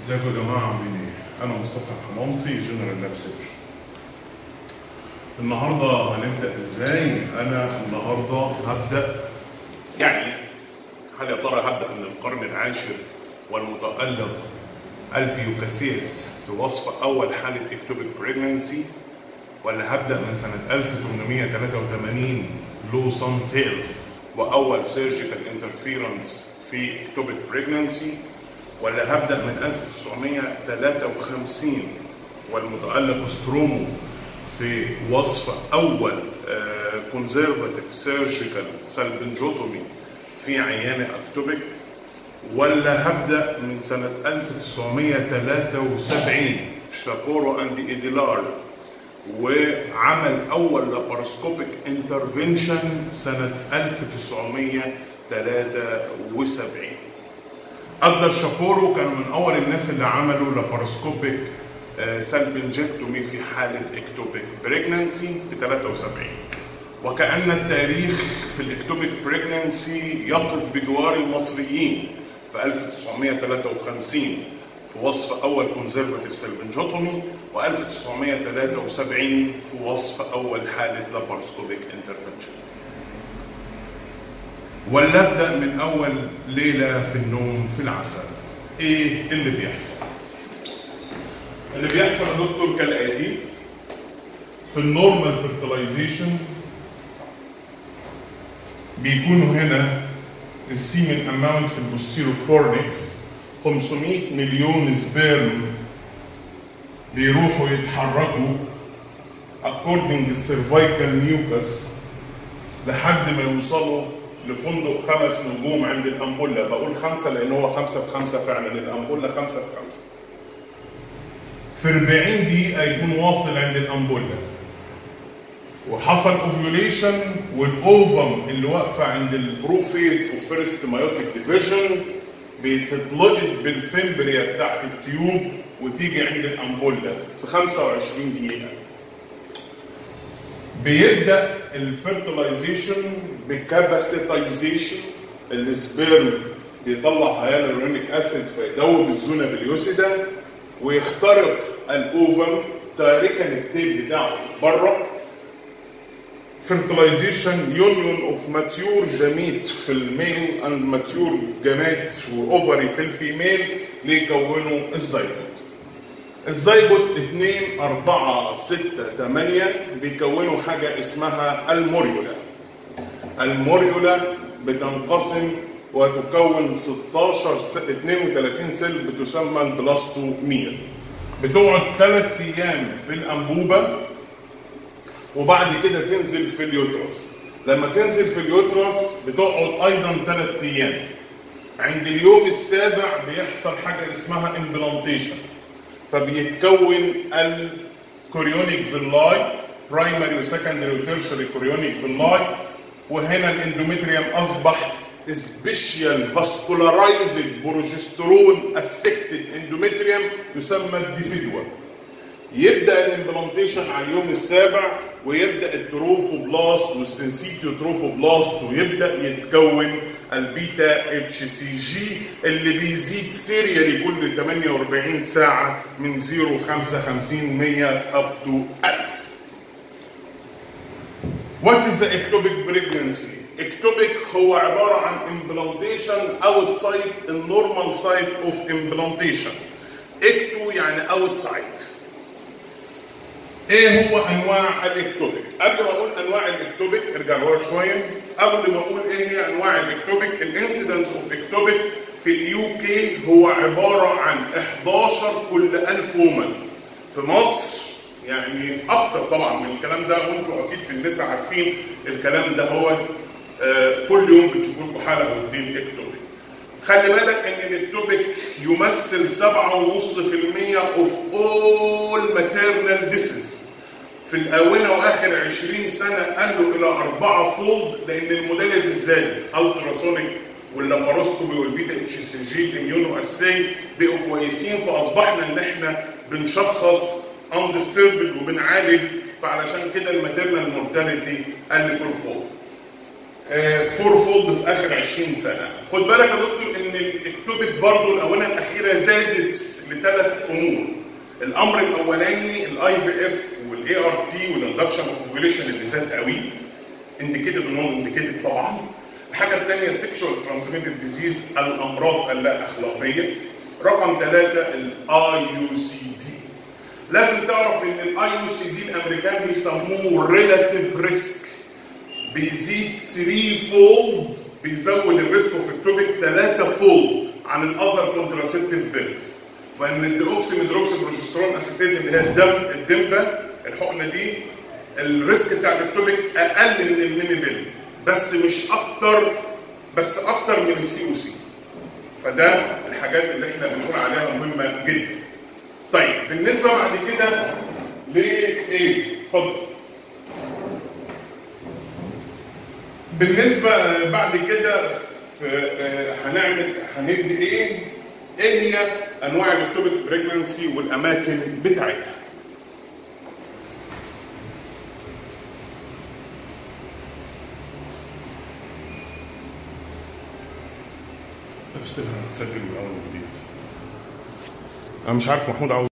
ازيكم يا جماعه عاملين ايه؟ انا مصطفى الحمامصي جنرال لاب سيرجن. النهارده هنبدا ازاي؟ انا النهارده هبدا يعني هل يا ترى هبدا من القرن العاشر والمتالق البيوكاسيس في وصف اول حاله اكتوبيك بريجننسي ولا هبدا من سنه 1883 لو سانتيل واول سيرجيكال انترفيرنس في اكتوبيك بريجننسي ولا هبدا من 1953 والمتالق سترومو في وصف اول كونزرفاتيف سيرجيكال سالبنجوتومي في عيان اكتوبيك ولا هبدا من سنه 1973 شابورو اند ايديلار وعمل اول لاباراسكوبيك انترفنشن سنه 1973 أدر شابورو كان من أول الناس اللي عملوا لاباراسكوبيك سالبنجكتومي في حالة اكتوبيك بريجنانسي في 73 وكأن التاريخ في الاكتوبيك بريجنانسي يقف بجوار المصريين في 1953 في وصف أول كونزرفاتيف سالبنجوتومي و1973 في وصف أول حالة لاباراسكوبيك انترفنشن ولا ابدا من اول ليله في النوم في العسل ايه اللي بيحصل اللي بيحصل يا دكتور كالاتي في النورمال فيرتلايزيشن بيكونوا هنا السيمن اماونت في البوستيرو فورنكس 500 مليون سبيرم بيروحوا يتحركوا according للسيرفايكال ميوكس لحد ما يوصلوا لفندق خمس نجوم عند الأنبولة بقول خمسة لأن هو خمسة في خمسة فعلا الأنبولة خمسة في خمسة في 40 دقيقة يكون واصل عند الأنبولة وحصل اوفيوليشن والاوفم اللي واقفه عند البروفيز اوف فيرست مايوتيك ديفيجن بتتلقط بالفمبريا بتاعت التيوب وتيجي عند الانبولا في 25 دقيقه بيبدا الفيرتلايزيشن بكاباسيتايزيشن السبيرم بيطلع هيالورونيك اسيد فيدوب الزونه باليوسيدا ويخترق الاوفم تاركا التيل بتاعه بره fertilization union of mature جميت في الميل and mature جمات واوفري في الفيميل ليكونوا الزيجوت الزيجوت 2 4 6 8 بيكونوا حاجه اسمها الموريولا الموريولا بتنقسم وتكون 16 32 سيل بتسمى البلاستومير بتقعد 3 ايام في الانبوبه وبعد كده تنزل في اليوترس لما تنزل في اليوترس بتقعد ايضا ثلاث ايام عند اليوم السابع بيحصل حاجه اسمها امبلانتيشن فبيتكون الكوريونيك فيلاي برايمري وسكندري وتيرشري كوريونيك فيلاي وهنا الاندوميتريوم اصبح سبيشال فاسكولارايزد بروجسترون افكتد اندوميتريوم يسمى الديسيدوا يبدا الامبلانتيشن على اليوم السابع ويبدا التروفوبلاست والسنسيتيو تروفوبلاست ويبدا يتكون البيتا اتش سي جي اللي بيزيد سيريالي كل 48 ساعه من 0 55 100 اب تو 1000 What is the ectopic pregnancy? ectopic هو عباره عن implantation outside النورمال سايت اوف implantation. ecto يعني outside. ايه هو انواع الاكتوبيك قبل ما اقول انواع الاكتوبيك ارجع لورا شويه قبل ما اقول ايه هي انواع الاكتوبيك الانسيدنس اوف اكتوبيك في اليو كي هو عباره عن 11 كل 1000 وومن في مصر يعني اكتر طبعا من الكلام ده وانتم اكيد في النساء عارفين الكلام ده هو آه كل يوم بتشوفوا لكم حاله قدام اكتوبيك خلي بالك ان الاكتوبيك يمثل 7.5% اوف اول ماتيرنال ديسز في الاونه واخر 20 سنه قلوا الى 4 فولد لان الموديلات زادت التراسونيك واللاباروسكوبي والبيتا اتش سي جي الاميونو اساي بقوا كويسين فاصبحنا ان احنا بنشخص اندستربل وبنعالج فعلشان كده الماتيرنال مورتاليتي قل فور فولد فور فولد في اخر 20 سنه خد بالك يا دكتور ان الاكتوبيك برضه الاونه الاخيره زادت لثلاث امور الامر الاولاني الاي في اف والاي ار تي والاندكشن اوف اوفيوليشن اللي زاد قوي انديكيتد ونون انديكيتد طبعا الحاجه الثانيه سيكشوال ترانسميتد ديزيز الامراض اللا اخلاقيه رقم ثلاثه الاي يو سي دي لازم تعرف ان الاي يو سي دي الامريكان بيسموه ريلاتيف ريسك بيزيد 3 فولد بيزود الريسك اوف اكتوبيك 3 فولد عن الاذر كونتراسيبتيف بيلز وان الديوكسي ميدروكسي بروجسترون اسيتيد اللي هي الدم الدمبه الحقنه دي الريسك بتاع الاكتوبيك اقل من الميني بيل بس مش اكتر بس اكتر من السي او سي فده الحاجات اللي احنا بنقول عليها مهمه جدا طيب بالنسبه بعد كده لايه اتفضل بالنسبه بعد كده في آه، هنعمل هندي ايه ايه هي انواع الاكتوبيك بريجنانسي والاماكن بتاعتها افصلها نسجل من اول وجديد انا مش عارف محمود عاوز